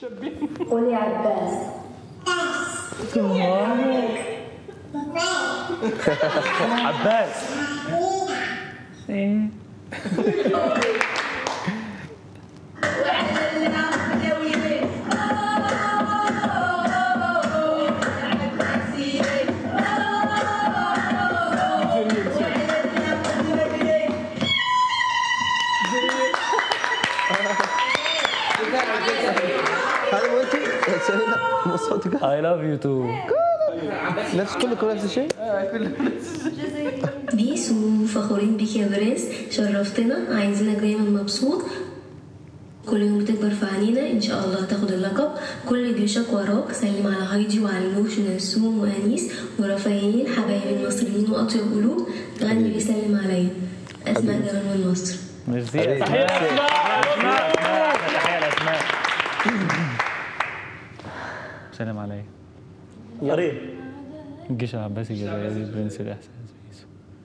قولي عباس عباس ايه هذا مو انت تسوي لا مو صوتك I love you too نفس كلكم نفس الشيء بيسو فخورين بيك يا برنس شرفتنا عايزينك دايما مبسوط كل يوم بتكبر في عينينا ان شاء الله تاخد اللقب كل جيوشك وراك سلم على هايدي وعلى نوش ونسوم وانيس ورفايين حبايبي المصريين واطيب قلوب غني بيسلم عليا اسماء جمال من مصر ميرسي حبيبي. تحية الأسماء تحية الأسماء سلام عليك قريب الجيش العباسي الجزائري برنس الإحساس بيسو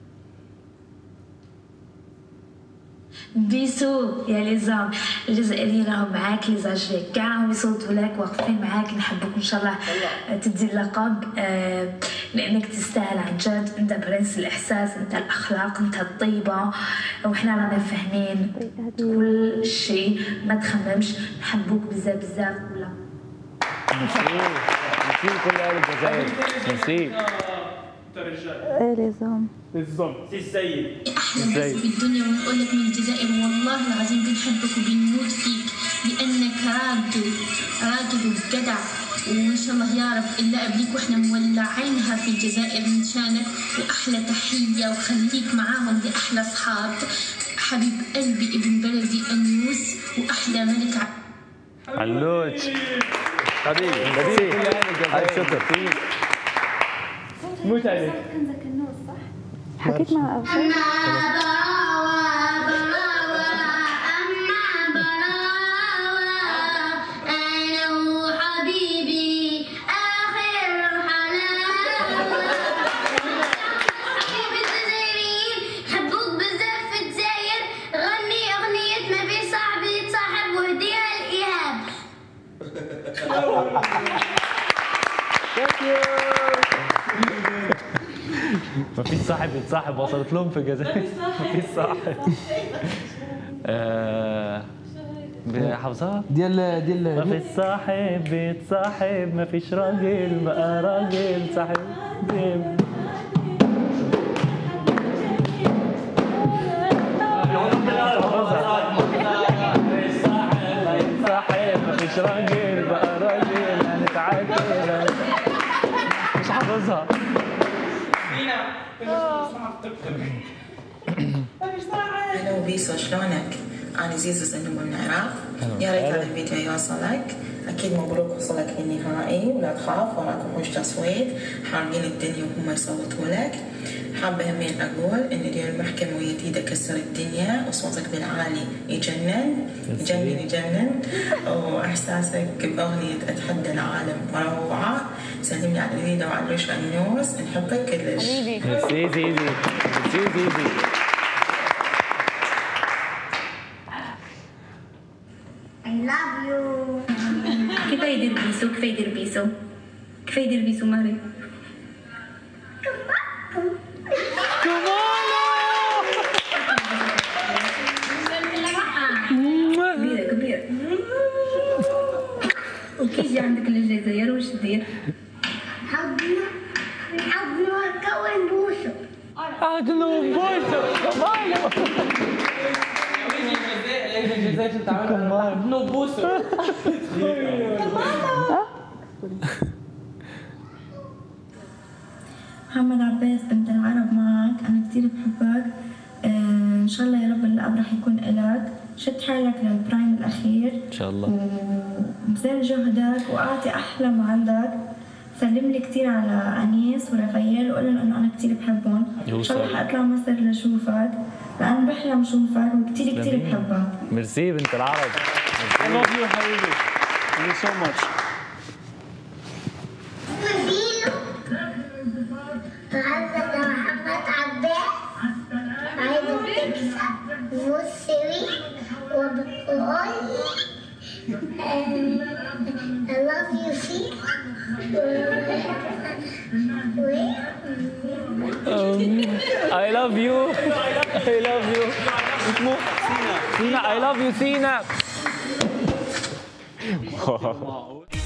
بيسو يا لزام الجزائريين راهم معاك لي زاجيك كاع راهم يصوتوا لك واقفين معاك نحبك ان شاء الله تدي اللقب آه، لانك تستاهل عن جد انت برنس الاحساس انت الاخلاق انت الطيبه وحنا رانا فاهمين كل شيء ما تخممش نحبوك بزاف بزاف ولا ميرسي ميرسي لكل أهل الجزائر ميرسي ايه لازم سي السيد احلى إزاي؟ ناس في الدنيا ونقول لك من الجزائر والله العظيم بنحبك وبنموت فيك لانك راجل راجل وجدع وان شاء الله يا رب اللعب ليك واحنا مولعينها في الجزائر من شانك واحلى تحيه وخليك معاهم دي احلى اصحاب حبيب قلبي ابن بلدي انوس واحلى ملك ع- علوش حبيبي ميرسي الف شكر موت عليك حكيت مع أوفي ما فيش صاحب يتصاحب وصلت لهم في الجزائر ما فيش صاحب آه، حافظها ديال ديال ما فيش صاحب بيتصاحب ما فيش راجل بقى راجل صاحب بيب. صاحب ما فيش راجل بقى راجل هنتعادل مش حافظها هلا وبيسو شلونك؟ أنا زيزو زنوبة من العراق يا ريت هذا الفيديو يوصلك أكيد مبروك وصلك للنهائي ولا تخاف وراكم وش تصويت حارقين الدنيا وهم يصوتوا لك حابة همين أقول إن اليوم المحكمة وهي تيدا كسر الدنيا وصوتك بالعالي يجنن يجنن يجنن وإحساسك بأغنية أتحدى العالم روعة سلمني على الفيديو وعلى ريش النوس نحبك كلش ميرسي زيزي ميرسي زيزي كيف يدير بيسو كيف يدير بيسو كيف يدير بيسو ماري كبيرة كبيرة وكيجي عندك للجزائر وش دير؟ عدلو بوسو كمالو نو بوسو محمد عباس بنت العرب معك أنا كتير بحبك آه، إن شاء الله يا رب اللقب رح يكون إلك شد حالك للبرايم الأخير ان شاء الله وبذل جهدك وأعطي أحلى ما عندك سلم لي كتير على أنيس ورافائيل وقول لهم إنه أنا كتير بحبهم إن شاء الله يوصل. حأطلع مصر لأشوفك لأن بحلم أشوفك وكتير كتير جميل. بحبك ميرسي بنت العرب I love you حبيبي Thank you so much تعزز محمد عباس عايزة تكسب والسري وبتقول I love you, see? Wait. I love you I love you اسمه سينا I love you سينا